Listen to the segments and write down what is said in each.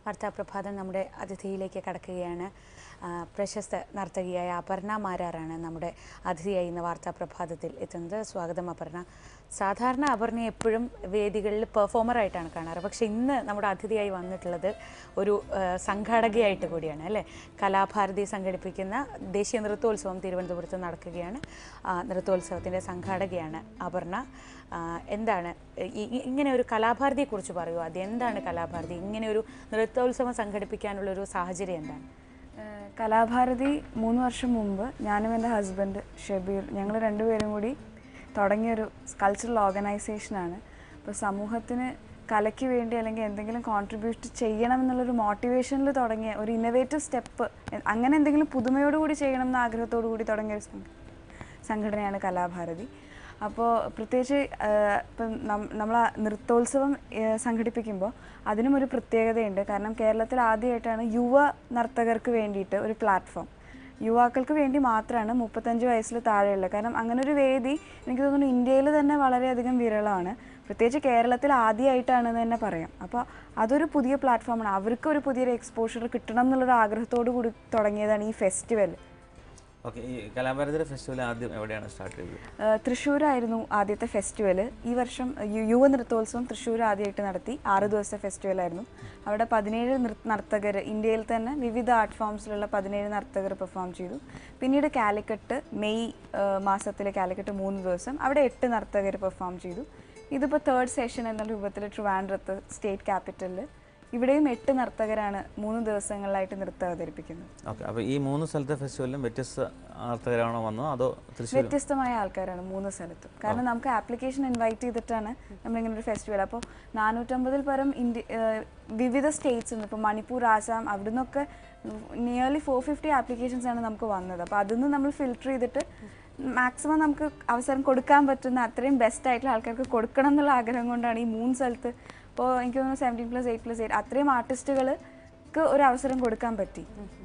വാർത്താപ്രഭാതം നമ്മുടെ അതിഥിയിലേക്ക് കടക്കുകയാണ് ആ, പ്രശസ്ത നർത്തകിയായ അപർണ മാരാറാണ് നമ്മുടെ അതിഥിയായി ഇന്ന് വാർത്താപ്രഭാതത്തിൽ എത്തുന്നത് സ്വാഗതം അപർണ സാധാരണ അപർണ എപ്പോഴും വേദികളിൽ പെർഫോമറായിട്ടാണ് കാണാറ് പക്ഷേ ഇന്ന് നമ്മുടെ അതിഥിയായി വന്നിട്ടുള്ളത് ഒരു ആ, സംഘാടകയായിട്ട് കൂടിയാണ് അല്ലേ കലാഭാരതി സംഘടിപ്പിക്കുന്ന ദേശീയ നൃത്തോത്സവം തിരുവനന്തപുരത്ത് നടക്കുകയാണ് ആ, നൃത്തോത്സവത്തിൻ്റെ സംഘാടകയാണ് അപർണ ആ, എന്താണ് ഈ- ഈ- ഇങ്ങനെ ഒരു കലാഭാരതിയെക്കുറിച്ച് പറയുമോ അത് എന്താണ് കലാഭാരതി ഇങ്ങനെ ഒരു നൃത്തോത്സവം സംഘടിപ്പിക്കാനുള്ള ഒരു സാഹചര്യം എന്താണ് ഏഹ് കലാഭാരതി മൂന്ന് വർഷം മുമ്പ് ഞാനും എൻ്റെ ഹസ്ബൻഡ് ഷബീർ ഞങ്ങൾ രണ്ടുപേരും കൂടി തുടങ്ങിയൊരു കൾച്ചറൽ ഓർഗനൈസേഷനാണ് അപ്പോൾ സമൂഹത്തിന് കലയ്ക്ക് വേണ്ടി അല്ലെങ്കിൽ എന്തെങ്കിലും കോൺട്രിബ്യൂട്ട് ചെയ്യണം എന്നുള്ളൊരു മോട്ടിവേഷനിൽ തുടങ്ങിയ ഒരു ഇന്നവേറ്റീവ് സ്റ്റെപ്പ് അങ്ങനെ എന്തെങ്കിലും പുതുമയോടുകൂടി ചെയ്യണം എന്ന ആഗ്രഹത്തോടു കൂടി തുടങ്ങിയ ഒരു സംഘ- സംഘടനയാണ് കലാഭാരതി അപ്പോൾ പ്രത്യേകിച്ച് ആഹ്, ഇപ്പം നമ്മൾ നൃത്തോത്സവം ആഹ്, സംഘടിപ്പിക്കുമ്പോൾ അതിനും ഒരു പ്രത്യേകതയുണ്ട് കാരണം കേരളത്തിൽ ആദ്യമായിട്ടാണ് യുവ നർത്തകർക്ക് വേണ്ടിയിട്ട് ഒരു പ്ലാറ്റ്ഫോം യുവാക്കൾക്ക് വേണ്ടി മാത്രമാണ് മുപ്പത്തഞ്ച് വയസ്സിൽ താഴെയുള്ളത് കാരണം അങ്ങനെ ഒരു വേദി എനിക്ക് തോന്നുന്നു ഇന്ത്യയിൽ തന്നെ വളരെയധികം വിരളമാണ് പ്രത്യേകിച്ച് കേരളത്തിൽ ആദ്യമായിട്ടാണെന്ന് തന്നെ പറയാം അപ്പോൾ അതൊരു പുതിയ പ്ലാറ്റ്ഫോമാണ് അവർക്ക് ഒരു പുതിയൊരു എക്സ്പോഷർ കിട്ടണം എന്നുള്ളൊരു ആഗ്രഹത്തോടു കൂടി തുടങ്ങിയതാണ് ഈ ഫെസ്റ്റിവൽ ഓക്കെ ഈ കലാഭാരതിയുടെ ഫെസ്റ്റിവൽ ആദ്യം എവിടെയാണ് സ്റ്റാർട്ട് ചെയ്തത് ഏഹ് തൃശ്ശൂരായിരുന്നു ആദ്യത്തെ ഫെസ്റ്റിവൽ ഈ വർഷം യു- യുവ നൃത്തോത്സവം തൃശ്ശൂർ ആദ്യമായിട്ട് നടത്തി ആറ് ദിവസത്തെ ഫെസ്റ്റിവലായിരുന്നു അവിടെ പതിനേഴ് നർത്തകർ ഇന്ത്യയിൽ തന്നെ വിവിധ ആർട്ട് ഫോംസിലുള്ള പതിനേഴ് നർത്തകർ പെർഫോം ചെയ്തു പിന്നീട് കാലിക്കട്ട് മെയ് ഏഹ് മാസത്തിലെ കാലിക്കട്ട് മൂന്ന് ദിവസം അവിടെ എട്ട് നർത്തകർ പെർഫോം ചെയ്തു ഇതിപ്പോൾ തേർഡ് സെഷൻ എന്ന രൂപത്തിൽ ട്രിവാൻഡ്രത്ത് സ്റ്റേറ്റ് ക്യാപിറ്റലിൽ ഇവിടെയും എട്ട് നർത്തകരാണ് മൂന്ന് ദിവസങ്ങളിലായിട്ട് നൃത്തം അവതരിപ്പിക്കുന്നത് ഓക്കെ അപ്പോൾ ഈ മൂന്ന് സ്ഥലത്തെ ഫെസ്റ്റിവലിലും വ്യത്യസ്ത നർത്തകരാണോ വന്നോ അതോ തൃശ്ശൂർ വ്യത്യസ്തമായ ആൾക്കാരാണ് മൂന്ന് സ്ഥലത്തും കാരണം നമുക്ക് ആപ്ലിക്കേഷൻ ഇൻവൈറ്റ് ചെയ്തിട്ടാണ് നമ്മളിങ്ങനെ ഒരു ഫെസ്റ്റിവൽ അപ്പോൾ നാനൂറ്റമ്പതിൽ പരം ഇന്ത്യ ഏഹ് വിവിധ സ്റ്റേറ്റ്സിൽ നിന്ന് ഇപ്പോൾ മണിപ്പൂർ ആസാം അവിടെ നിന്നൊക്കെ നിയർലി ഫോർ ഫിഫ്റ്റി ആപ്ലിക്കേഷൻസ് ആണ് നമുക്ക് വന്നത് അപ്പോൾ അതിൽ നിന്ന് നമ്മൾ ഫിൽട്ടർ ചെയ്തിട്ട് മാക്സിമം നമുക്ക് അവസരം കൊടുക്കാൻ പറ്റുന്ന അത്രയും ബെസ്റ്റ് ആയിട്ടുള്ള ആൾക്കാർക്ക് കൊടുക്കണം എന്നുള്ള ആഗ്രഹം കൊണ്ടാണ് ഈ മൂന്ന് സ്ഥലത്ത് ഇപ്പോൾ എനിക്ക് തോന്നുന്നു seventeen plus eight plus eight അത്രയും ആർട്ടിസ്റ്റുകൾക്ക് ഒരു അവസരം കൊടുക്കാൻ പറ്റി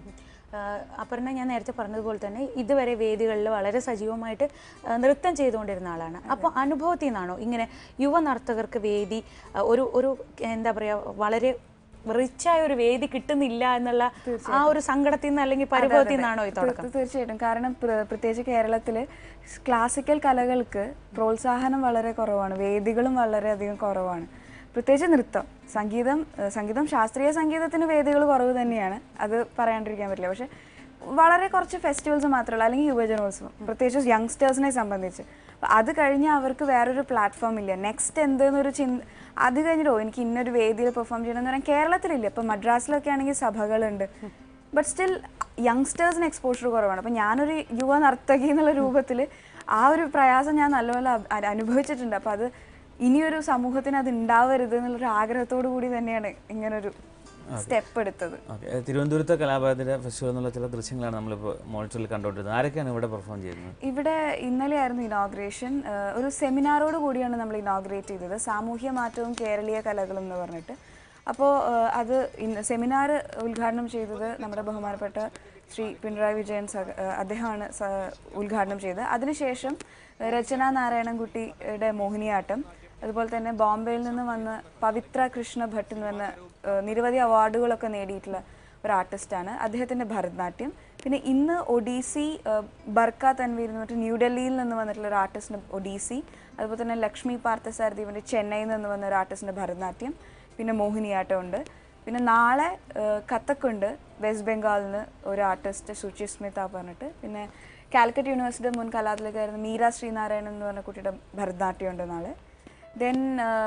ആ, അപർണ ഞാൻ നേരത്തെ പറഞ്ഞതുപോലെ തന്നെ ഇതുവരെ വേദികളിൽ വളരെ സജീവമായിട്ട് ആ, നൃത്തം ചെയ്തുകൊണ്ടിരുന്ന ആളാണ് അപ്പോൾ അനുഭവത്തിൽ നിന്നാണോ ഇങ്ങനെ യുവ നർത്തകർക്ക് വേദി ആ, ഒരു ഒരു എന്താ പറയുക വളരെ റിച്ചായ ഒരു വേദി കിട്ടുന്നില്ല എന്നുള്ള ആ ഒരു സങ്കടത്തിൽ നിന്ന് അല്ലെങ്കിൽ പരിഭവത്തിൽ നിന്നാണോ ഈ തുടക്കം തീർ- തീർച്ചയായിട്ടും കാരണം പ്ര- പ്രത്യേകിച്ച് കേരളത്തിൽ ക്ലാസിക്കൽ കലകൾക്ക് പ്രോത്സാഹനം വളരെ കുറവാണ് വേദികളും വളരെയധികം കുറവാണ് പ്രത്യേകിച്ച് നൃത്തം സംഗീതം ഏഹ് സംഗീതം ശാസ്ത്രീയ സംഗീതത്തിന് വേദികൾ കുറവ് തന്നെയാണ് അത് പറയാണ്ടിരിക്കാൻ പറ്റില്ല പക്ഷെ വളരെ കുറച്ച് ഫെസ്റ്റിവൽസ് മാത്രമല്ല അല്ലെങ്കിൽ യുവജനോത്സവം പ്രത്യേകിച്ച് യങ്സ്റ്റേഴ്സിനെ സംബന്ധിച്ച് അപ്പൊ അത് കഴിഞ്ഞാൽ അവർക്ക് വേറൊരു പ്ലാറ്റ്ഫോം ഇല്ല നെക്സ്റ്റ് എന്തെന്നൊരു ചിന്ത അത് കഴിഞ്ഞിട്ടോ എനിക്ക് ഇന്നൊരു വേദിയിൽ പെർഫോം ചെയ്യണം എന്ന് പറയാൻ കേരളത്തിലില്ല ഇപ്പം മദ്രാസിലൊക്കെ ആണെങ്കിൽ സഭകളുണ്ട് ബട്ട് സ്റ്റിൽ യങ്സ്റ്റേഴ്സിന് എക്സ്പോഷർ കുറവാണ് അപ്പം ഞാനൊരു യുവ നർത്തകി എന്നുള്ള രൂപത്തിൽ ആ ഒരു പ്രയാസം ഞാൻ നല്ലപോലെ അ- അ- അനുഭവിച്ചിട്ടുണ്ട് അപ്പം അത് ഇനിയൊരു സമൂഹത്തിന് അത് ഉണ്ടാവരുത് എന്നുള്ളൊരു ആഗ്രഹത്തോടു കൂടി തന്നെയാണ് ഇങ്ങനൊരു സ്റ്റെപ്പ് എടുത്തത് ഓക്കെ തിരുവനന്തപുരത്തെ കലാഭാരതിയുടെ ഫെസ്റ്റിവൽ എന്നുള്ള ചില ദൃശ്യങ്ങളാണ് നമ്മളിപ്പോൾ മോണിറ്ററിൽ കണ്ടുകൊണ്ടിരുന്നത് ആരൊക്കെയാണ് ഇവിടെ പെർഫോം ചെയ്യുന്നത് ഇവിടെ ഇന്നലെയായിരുന്നു ഇനോഗ്രേഷൻ ഒരു സെമിനാറോട് കൂടിയാണ് നമ്മൾ ഇനോഗ്രേറ്റ് ചെയ്തത് സാമൂഹ്യ മാറ്റവും കേരളീയ കലകളും എന്ന് പറഞ്ഞിട്ട് അപ്പോൾ അത് സെമിനാർ ഉദ്ഘാടനം ചെയ്തത് നമ്മുടെ ബഹുമാനപ്പെട്ട ശ്രീ പിണറായി വിജയൻ സഹ ഏഹ് അദ്ദേഹമാണ് സ- ഉദ്ഘാടനം ചെയ്തത് അതിനുശേഷം ഏഹ് രചന നാരായണൻകുട്ടിയുടെ മോഹിനിയാട്ടം അതുപോലെ തന്നെ ബോംബെയിൽ നിന്ന് വന്ന് പവിത്ര കൃഷ്ണ ഭട്ട് എന്ന് പറഞ്ഞ ഏഹ് നിരവധി അവാർഡുകളൊക്കെ നേടിയിട്ടുള്ള ഒരു ആർട്ടിസ്റ്റാണ് അദ്ദേഹത്തിൻ്റെ ഭരതനാട്യം പിന്നെ ഇന്ന് ഒഡീസി ഏഹ് ബർക്ക തൻവീർ എന്ന് പറഞ്ഞിട്ട് ന്യൂഡൽഹിയിൽ നിന്ന് വന്നിട്ടുള്ള ഒരു ആർട്ടിസ്റ്റിന് ഒഡീസി അതുപോലെ തന്നെ ലക്ഷ്മി പാർത്ഥസാരഥിവിൻ്റെ ചെന്നൈയിൽ നിന്ന് വന്ന ഒരു ആർട്ടിസ്റ്റിൻ്റെ ഭരതനാട്യം പിന്നെ മോഹിനിയാട്ടം ഉണ്ട് പിന്നെ നാളെ ഏഹ് കഥക്കുണ്ട് വെസ്റ്റ് ബംഗാളിൽ നിന്ന് ഒരു ആർട്ടിസ്റ്റ് സുചി സ്മിത പറഞ്ഞിട്ട് പിന്നെ കാലിക്കറ്റ് യൂണിവേഴ്സിറ്റി മുൻ കലാതിലകായിരുന്ന മീര ശ്രീനാരായണൻ എന്ന് പറഞ്ഞ കുട്ടിയുടെ ഭരതനാട്യം ഉണ്ട് നാളെ ദെൻ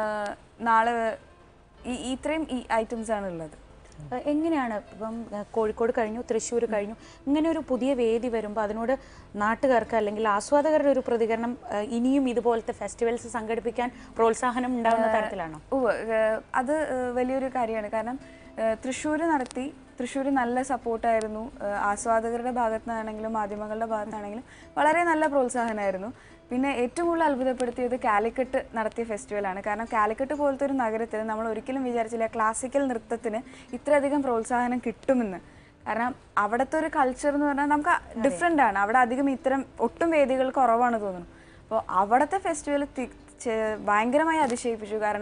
നാളെ ഈ ഇത്രയും ഈ ഐറ്റംസ് ആണ് ഉള്ളത് ഏഹ് എങ്ങനെയാണ് ഇപ്പം ഏഹ് കോഴിക്കോട് കഴിഞ്ഞു തൃശ്ശൂർ കഴിഞ്ഞു ഇങ്ങനെ ഒരു പുതിയ വേദി വരുമ്പോൾ അതിനോട് നാട്ടുകാർക്ക് അല്ലെങ്കിൽ ആസ്വാദകരുടെ ഒരു പ്രതികരണം ഏഹ് ഇനിയും ഇതുപോലത്തെ ഫെസ്റ്റിവൽസ് സംഘടിപ്പിക്കാൻ പ്രോത്സാഹനം ഉണ്ടാകുന്ന തരത്തിലാണോ ഉവ്വ് ഏഹ് അത് ഏഹ് വലിയൊരു കാര്യമാണ് കാരണം തൃശ്ശൂർ നടത്തി തൃശ്ശൂർ നല്ല സപ്പോർട്ടായിരുന്നു ആസ്വാദകരുടെ ഭാഗത്തു നിന്നാണെങ്കിലും മാധ്യമങ്ങളുടെ ഭാഗത്താണെങ്കിലും വളരെ നല്ല പ്രോത്സാഹനമായിരുന്നു പിന്നെ ഏറ്റവും കൂടുതൽ അത്ഭുതപ്പെടുത്തിയത് കാലിക്കറ്റ് നടത്തിയ ഫെസ്റ്റിവലാണ് കാരണം കാലിക്കറ്റ് പോലത്തെ ഒരു നഗരത്തിൽ നമ്മൾ ഒരിക്കലും വിചാരിച്ചില്ല ക്ലാസിക്കൽ നൃത്തത്തിന് ഇത്രയധികം പ്രോത്സാഹനം കിട്ടുമെന്ന് കാരണം അവിടുത്തെ ഒരു കൾച്ചർ എന്ന് പറഞ്ഞാൽ നമുക്ക് ഡിഫറെൻ്റ് ആണ് അവിടെ അധികം ഇത്തരം ഒട്ടും വേദികൾ കുറവാണ് തോന്നുന്നു അപ്പോൾ അവിടുത്തെ ഫെസ്റ്റിവൽ ഭയങ്കരമായി അതിശയിപ്പിച്ചു കാരണം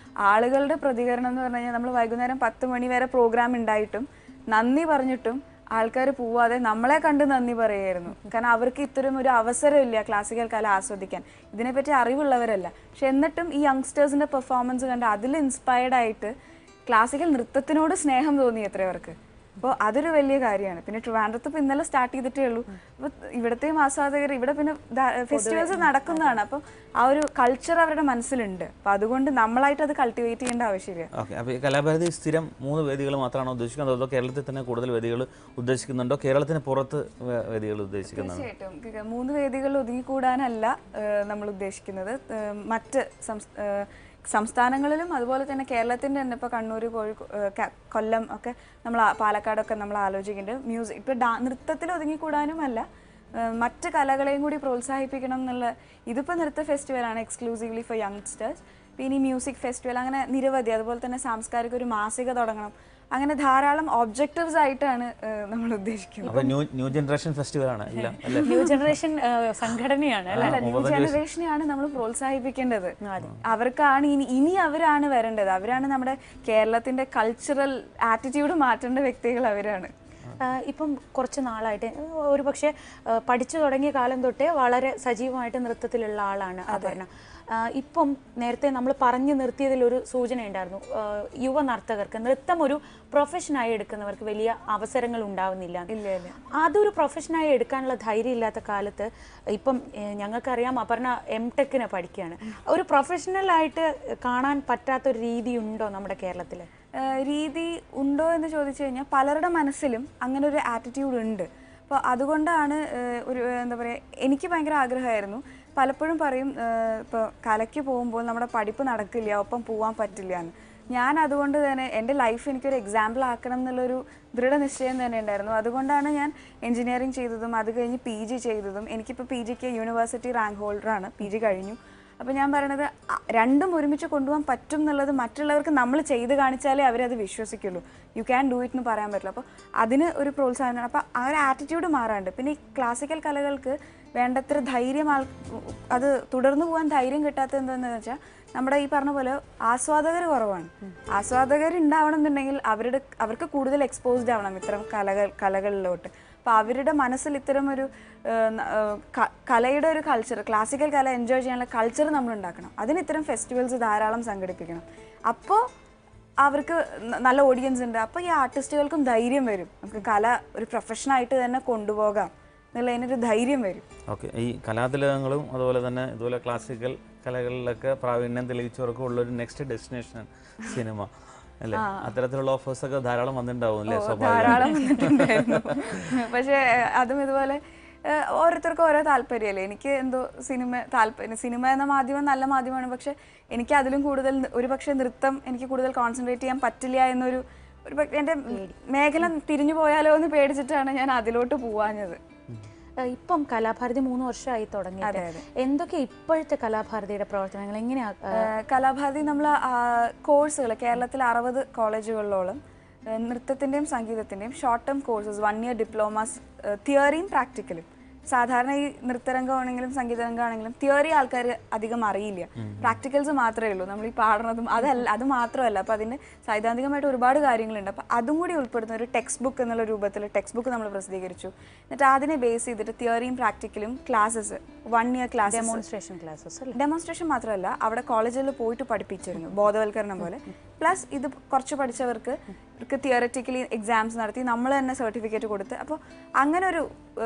ആളുകളുടെ പ്രതികരണം എന്ന് പറഞ്ഞു കഴിഞ്ഞാൽ നമ്മൾ വൈകുന്നേരം പത്ത് മണി വരെ പ്രോഗ്രാം ഉണ്ടായിട്ടും നന്ദി പറഞ്ഞിട്ടും ആൾക്കാർ പോവാതെ നമ്മളെ കണ്ട് നന്ദി പറയായിരുന്നു കാരണം അവർക്ക് ഇത്തരം ഒരു അവസരമില്ല ക്ലാസിക്കൽ കല ആസ്വദിക്കാൻ ഇതിനെപ്പറ്റി അറിവുള്ളവരല്ല പക്ഷെ എന്നിട്ടും ഈ യങ്സ്റ്റേഴ്സിന്റെ പെർഫോമൻസ് കണ്ട് അതിൽ ഇൻസ്പയർഡ് ആയിട്ട് ക്ലാസിക്കൽ നൃത്തത്തിനോട് സ്നേഹം തോന്നി എത്രയവർക്ക് അപ്പോൾ അതൊരു വലിയ കാര്യമാണ് പിന്നെ ട്രിവാൻഡ്രത്ത് ഇപ്പോൾ ഇന്നലെ സ്റ്റാർട്ട് ചെയ്തിട്ടേ ഉള്ളൂ അപ്പോൾ ഇവിടുത്തെയും ആസ്വാദകർ ഇവിടെ പിന്നെ ഫെസ്റ്റിവൽസ് നടക്കുന്നതാണ് അപ്പോൾ ആ ഒരു കൾച്ചർ അവരുടെ മനസ്സിലുണ്ട് അപ്പോൾ അതുകൊണ്ട് നമ്മളായിട്ട് അത് കൾട്ടിവേറ്റ് ചെയ്യേണ്ട ആവശ്യമില്ല ഓക്കെ അപ്പോൾ ഈ കലാഭാരതി സ്ഥിരം മൂന്ന് വേദികൾ മാത്രമാണോ ഉദ്ദേശിക്കുന്നത് അതോ കേരളത്തിൽ തന്നെ കൂടുതൽ വേദികൾ ഉദ്ദേശിക്കുന്നുണ്ടോ കേരളത്തിന് പുറത്ത് വേ- വേദികൾ ഉദ്ദേശിക്കുന്നുണ്ടോ തീർച്ചയായിട്ടും ക- മൂന്ന് വേദികളിൽ ഒതുങ്ങിക്കൂടാനല്ല ഏഹ്, നമ്മൾ ഉദ്ദേശിക്കുന്നത് ഏഹ്, മറ്റ് സംസ്- ഏഹ്, സംസ്ഥാനങ്ങളിലും അതുപോലെ തന്നെ കേരളത്തിൻ്റെ തന്നെ ഇപ്പോൾ കണ്ണൂർ കോഴിക്കോട് കൊല്ലം ഒക്കെ നമ്മൾ ആ- പാലക്കാടൊക്കെ നമ്മൾ ആലോചിക്കുന്നുണ്ട് മ്യൂസിക് ഇപ്പോൾ ഡാ നൃത്തത്തിൽ ഒതുങ്ങിക്കൂടാനും അല്ല ഏഹ്, മറ്റ് കലകളെയും കൂടി പ്രോത്സാഹിപ്പിക്കണം എന്നുള്ള ഇതിപ്പോൾ നൃത്ത ഫെസ്റ്റിവലാണ് എക്സ്ക്ലൂസീവ്ലി ഫോർ യങ്സ്റ്റേഴ്സ് പിന്നെ ഈ മ്യൂസിക് ഫെസ്റ്റിവൽ അങ്ങനെ നിരവധി അതുപോലെ തന്നെ സാംസ്കാരിക ഒരു മാസിക തുടങ്ങണം അങ്ങനെ ധാരാളം ഒബ്ജക്റ്റീവ്സ് ആയിട്ടാണ് ഏഹ്, നമ്മൾ ഉദ്ദേശിക്കുന്നത് അപ്പോൾ ന്യൂ ന്യൂ ജനറേഷൻ ഫെസ്റ്റിവലാണ് ഇല്ല അല്ലേ ന്യൂ ജനറേഷൻ സംഘടനയാണ് അല്ലേ അല്ല ന്യൂ ജനറേഷനെയാണ് നമ്മൾ പ്രോത്സാഹിപ്പിക്കേണ്ടത് അവർക്കാണ് ഇനി ഇനി അവരാണ് വരേണ്ടത് അവരാണ് നമ്മുടെ കേരളത്തിന്റെ കൾച്ചറൽ ആറ്റിറ്റ്യൂഡ് മാറ്റേണ്ട വ്യക്തികൾ അവരാണ് ആ, ഇപ്പം കുറച്ച് നാളായിട്ട് ഒരു പക്ഷേ പഠിച്ചു തുടങ്ങിയ കാലം തൊട്ടേ വളരെ സജീവമായിട്ട് നൃത്തത്തിലുള്ള ആളാണ് അപർണ ആ, ഇപ്പം നേരത്തെ നമ്മൾ പറഞ്ഞു നിർത്തിയതിൽ ഒരു സൂചന ഉണ്ടായിരുന്നു ആ, യുവ നർത്തകർക്ക് നൃത്തം ഒരു പ്രൊഫഷനായി എടുക്കുന്നവർക്ക് വലിയ അവസരങ്ങൾ ഉണ്ടാവുന്നില്ല എന്ന്. ഇല്ല ഇല്ല അതൊരു പ്രൊഫഷനായി എടുക്കാനുള്ള ധൈര്യം ഇല്ലാത്ത കാലത്ത് ഇപ്പം ഏഹ്, ഞങ്ങൾക്കറിയാം അപർണ എം ടെക്കിന് പഠിക്കുകയാണ് ഒരു പ്രൊഫഷണലായിട്ട് കാണാൻ പറ്റാത്തൊരു രീതി ഉണ്ടോ നമ്മുടെ കേരളത്തിൽ ഏഹ് രീതി ഉണ്ടോ എന്ന് ചോദിച്ചു കഴിഞ്ഞാൽ പലരുടെ മനസ്സിലും അങ്ങനെ ഒരു ആറ്റിറ്റ്യൂഡ് ഉണ്ട് അപ്പോൾ അതുകൊണ്ടാണ് ഏഹ് ഒരു ഏഹ് എന്താ പറയുക എനിക്ക് ഭയങ്കര ആഗ്രഹമായിരുന്നു പലപ്പോഴും പറയും ഇപ്പോൾ കലയ്ക്ക് പോകുമ്പോൾ നമ്മുടെ പഠിപ്പ് നടക്കില്ല ഒപ്പം പോകാൻ പറ്റില്ല എന്ന് ഞാൻ അതുകൊണ്ട് തന്നെ എൻ്റെ ലൈഫ് എനിക്കൊരു എക്സാമ്പിൾ ആക്കണം എന്നുള്ളൊരു ദൃഢനിശ്ചയം തന്നെ ഉണ്ടായിരുന്നു അതുകൊണ്ടാണ് ഞാൻ എഞ്ചിനീയറിംഗ് ചെയ്തതും അത് കഴിഞ്ഞ് പി ജി ചെയ്തതും എനിക്കിപ്പോൾ പി ജിക്ക് യൂണിവേഴ്സിറ്റി റാങ്ക് ഹോൾഡറാണ് പി ജി കഴിഞ്ഞു അപ്പോൾ ഞാൻ പറയണത് അ- രണ്ടും ഒരുമിച്ച് കൊണ്ടുപോകാൻ പറ്റും എന്നുള്ളത് മറ്റുള്ളവർക്ക് നമ്മൾ ചെയ്ത് കാണിച്ചാലേ അവരത് വിശ്വസിക്കുള്ളൂ യു ക്യാൻ ഡു ഇറ്റ് എന്ന് പറയാൻ പറ്റില്ല അപ്പോൾ അതിന് ഒരു പ്രോത്സാഹനം അപ്പോൾ ആ ഒരു ആറ്റിറ്റ്യൂഡ് മാറാണ്ട് പിന്നെ ഈ ക്ലാസിക്കൽ കലകൾക്ക് വേണ്ടത്ര ധൈര്യം ആൾ അത് തുടർന്നു പോകാൻ ധൈര്യം കിട്ടാത്തത് എന്താണെന്ന് വെച്ചാൽ നമ്മുടെ ഈ പറഞ്ഞ പോലെ ആസ്വാദകർ കുറവാണ് ആസ്വാദകർ ഉണ്ടാവണം എന്നുണ്ടെങ്കിൽ അവരുടെ അവർക്ക് കൂടുതൽ എക്സ്പോസ്ഡ് ആവണം ഇത്തരം കലകൾ കലകളിലോട്ട് അപ്പോൾ അവരുടെ മനസ്സിൽ ഇത്തരം ഒരു ഏഹ്, ന- ഏഹ്, ക- കലയുടെ ഒരു കൾച്ചർ ക്ലാസിക്കൽ കല എൻജോയ് ചെയ്യാനുള്ള കൾച്ചർ നമ്മൾ ഉണ്ടാക്കണം അതിന് ഇത്തരം ഫെസ്റ്റിവൽസ് ധാരാളം സംഘടിപ്പിക്കണം അപ്പോൾ അവർക്ക് ന- നല്ല ഓഡിയൻസ് ഉണ്ട് അപ്പോൾ ഈ ആർട്ടിസ്റ്റുകൾക്കും ധൈര്യം വരും നമുക്ക് കല ഒരു പ്രൊഫഷനായിട്ട് തന്നെ കൊണ്ടുപോകാം എന്നുള്ളതിനൊരു ധൈര്യം വരും ഓക്കെ ഈ കലാതിലകങ്ങളും അതുപോലെ തന്നെ ഇതുപോലെ ക്ലാസിക്കൽ കലകളിലൊക്കെ പ്രാവീണ്യം തെളിയിച്ചവർക്ക് ഉള്ള ഒരു നെക്സ്റ്റ് ഡെസ്റ്റിനേഷൻ സിനിമ അല്ലേ അത്തരത്തിലുള്ള ഓഫേഴ്സ് ഒക്കെ ധാരാളം വന്നിട്ടുണ്ടാവും അല്ലേ സ്വാഭാവികം ധാരാളം വന്നിട്ടുണ്ടായിരുന്നു പക്ഷേ ഏഹ്, അതും ഇതുപോലെ ഏഹ്, ഓരോരുത്തർക്കും ഓരോ താല്പര്യമല്ലേ എനിക്ക് എന്തോ സിനിമ താല്പര്യം സിനിമ എന്ന മാധ്യമം നല്ല മാധ്യമമാണ് പക്ഷെ എനിക്ക് അതിലും കൂടുതൽ ന- ഒരുപക്ഷെ നൃത്തം എനിക്ക് കൂടുതൽ കോൺസെൻട്രേറ്റ് ചെയ്യാൻ പറ്റില്ല എന്നൊരു ഒരു പക്ഷേ എൻ്റെ മേഖല തിരിഞ്ഞു പോയാലോ എന്ന് പേടിച്ചിട്ടാണ് ഞാൻ അതിലോട്ട് പോവാഞ്ഞത് ഏഹ്, ഇപ്പം കലാഭാരതി മൂന്ന് വർഷമായി തുടങ്ങിയിട്ട് അതെ, അതെ. എന്തൊക്കെ ഇപ്പോഴത്തെ കലാഭാരതിയുടെ പ്രവർത്തനങ്ങൾ എങ്ങനെയാ ഏഹ്, ഏഹ് കലാഭാരതി നമ്മൾ കോഴ്സുകൾ കേരളത്തിൽ അറുപത് കോളേജുകളിലോളം ഏഹ് നൃത്തത്തിൻ്റെയും സംഗീതത്തിൻ്റെയും short term courses one year diplomas തിയറിയും പ്രാക്ടിക്കലും സാധാരണ ഈ നൃത്തരംഗമാണെങ്കിലും സംഗീതരംഗമാണെങ്കിലും തിയറി ആൾക്കാർ അധികം അറിയില്ല പ്രാക്ടിക്കൽസ് മാത്രമേ ഉള്ളൂ നമ്മൾ ഈ പാടുന്നതും അതല്ല അത് മാത്രമല്ല അപ്പോൾ അതിന് സൈദ്ധാന്തികമായിട്ട് ഒരുപാട് കാര്യങ്ങളുണ്ട് അപ്പോൾ അതും കൂടി ഉൾപ്പെടുന്ന ഒരു ടെക്സ്റ്റ് ബുക്ക് എന്നുള്ള രൂപത്തിൽ ടെക്സ്റ്റ് ബുക്ക് നമ്മൾ പ്രസിദ്ധീകരിച്ചു എന്നിട്ട് അതിനെ ബേസ് ചെയ്തിട്ട് തിയറിയും പ്രാക്ടിക്കലും classes one year class demonstration classes അല്ലേ ഡെമോൺസ്ട്രേഷൻ മാത്രമല്ല അവിടെ കോളേജിൽ പോയിട്ട് പഠിപ്പിച്ചിരുന്നു ബോധവൽക്കരണം പോലെ പ്ലസ് ഇത് കുറച്ച് പഠിച്ചവർക്ക് ഇവർക്ക് തിയററ്റിക്കലി എക്സാംസ് നടത്തി നമ്മൾ തന്നെ സർട്ടിഫിക്കറ്റ് കൊടുത്ത് അപ്പോൾ അങ്ങനെ ഒരു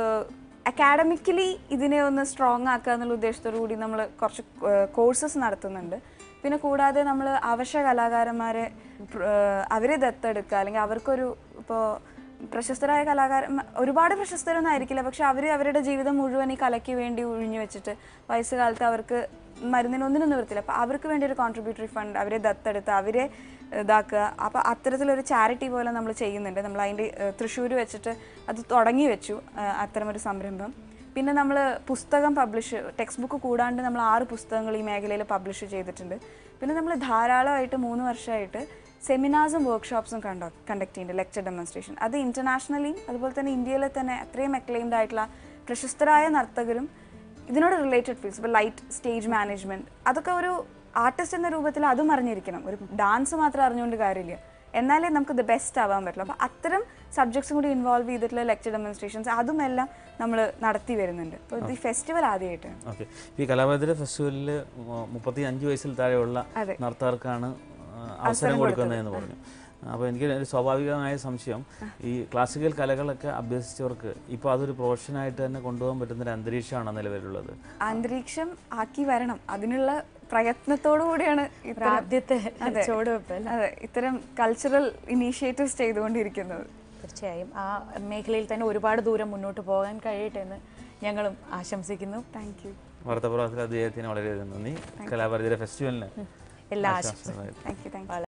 അക്കാഡമിക്കലി ഇതിനെ ഒന്ന് സ്ട്രോങ് ആക്കുക എന്നുള്ള ഉദ്ദേശത്തോടു കൂടി നമ്മൾ കുറച്ച് കോഴ്സസ് നടത്തുന്നുണ്ട് പിന്നെ കൂടാതെ നമ്മൾ അവശ്യ കലാകാരന്മാരെ ഏഹ്, അവരെ ദത്തെടുക്കുക അല്ലെങ്കിൽ അവർക്കൊരു ഇപ്പോൾ പ്രശസ്തരായ കലാകാരൻ ഒരുപാട് പ്രശസ്തരൊന്നും ആയിരിക്കില്ല പക്ഷെ അവർ അവരുടെ ജീവിതം മുഴുവൻ ഈ കലയ്ക്ക് വേണ്ടി ഒഴിഞ്ഞു വെച്ചിട്ട് വയസ്സുകാലത്ത് അവർക്ക് മരുന്നിനൊന്നിനും നിവൃത്തില്ല അപ്പോൾ അവർക്ക് വേണ്ടി ഒരു കോൺട്രിബ്യൂട്ടറി ഫണ്ട് അവരെ ദത്തെടുത്ത് അവരെ ഇതാക്കുക അപ്പോൾ അത്തരത്തിലൊരു ചാരിറ്റി പോലെ നമ്മൾ ചെയ്യുന്നുണ്ട് നമ്മൾ അതിൻ്റെ തൃശ്ശൂർ വെച്ചിട്ട് അത് തുടങ്ങി വെച്ചു ഏഹ്, അത്തരമൊരു സംരംഭം പിന്നെ നമ്മൾ പുസ്തകം പബ്ലിഷ് ടെക്സ്റ്റ് ബുക്ക് കൂടാണ്ട് നമ്മൾ ആറ് പുസ്തകങ്ങൾ ഈ മേഖലയിൽ പബ്ലിഷ് ചെയ്തിട്ടുണ്ട് പിന്നെ നമ്മൾ ധാരാളമായിട്ട് മൂന്ന് വർഷമായിട്ട് സെമിനാർസും വർക്ക്ഷോപ്സും കണ്ടോ കണ്ടക്ട് ചെയ്യുന്നുണ്ട് ലെക്ചർ ഡെമോൺസ്ട്രേഷൻ അത് ഇൻ്റർനാഷണലിയും അതുപോലെ തന്നെ ഇന്ത്യയിലെ തന്നെ അത്രയും അക്ലെയിംഡ് ആയിട്ടുള്ള പ്രശസ്തരായ നർത്തകരും ഇതിനോട് റിലേറ്റഡ് ഫീൽഡ്സ് ഇപ്പോൾ ലൈറ്റ് സ്റ്റേജ് മാനേജ്മെൻറ്റ് അതൊക്കെ ഒരു ആർട്ടിസ്റ്റ് എന്ന രൂപത്തിൽ അതും അറിഞ്ഞിരിക്കണം ഒരു ഡാൻസ് മാത്രം അറിഞ്ഞുകൊണ്ട് കാര്യമില്ല എന്നാലേ നമുക്ക് ദ ബെസ്റ്റ് ആവാൻ പറ്റുള്ളൂ അപ്പോൾ അത്തരം സബ്ജക്ട്സും കൂടി ഇൻവോൾവ് ചെയ്തിട്ടുള്ള ലെക്ചർ ഡെമോൺസ്ട്രേഷൻസ് അതുമെല്ലാം നമ്മൾ നടത്തി വരുന്നുണ്ട് അപ്പോൾ ഇത് ഈ ഫെസ്റ്റിവൽ ആദ്യമായിട്ടാണ് ഓക്കെ ഈ കലാപതിര ഫെസ്റ്റിവലിൽ മുപ്പത്തി അഞ്ച് വയസ്സിൽ താഴെയുള്ള അതെ. നർത്തകർക്കാണ് ആ, അവസരം കൊടുക്കുന്നതെന്ന് പറഞ്ഞു അപ്പോൾ എനിക്ക് ഒരു സ്വാഭാവികമായ സംശയം ഈ ക്ലാസിക്കൽ കലകളൊക്കെ അഭ്യസിച്ചവർക്ക് ഇപ്പോൾ അതൊരു പ്രൊഫഷനായിട്ട് തന്നെ കൊണ്ടുപോകാൻ പറ്റുന്ന ഒരു അന്തരീക്ഷമാണ് നിലവിലുള്ളത് അന്തരീക്ഷം ആക്കി വരണം അതിനുള്ള പ്രയത്നത്തോടു കൂടിയാണ് ഇത്തരം- ആദ്യത്തെ അതെ. ചുവടുവെപ്പ് അല്ലേ? അതെ ഇത്തരം കൾച്ചറൽ ഇനീഷ്യേറ്റീവ്സ് ചെയ്തുകൊണ്ടിരിക്കുന്നത് തീർച്ചയായും ആ മേഖലയിൽ തന്നെ ഒരുപാട് ദൂരം മുന്നോട്ട് പോകാൻ കഴിയട്ടെ എന്ന് ഞങ്ങളും ആശംസിക്കുന്നു താങ്ക് യു വാർത്താപ്രവർത്തകർ അദ്ദേഹത്തിന് വളരെയധികം നന്ദി കലാപരിതര ഫെസ്റ്റിവലിന് എല്ലാ ആശംസകൾ ആശംസകളും താങ്ക് യു താങ്ക് യു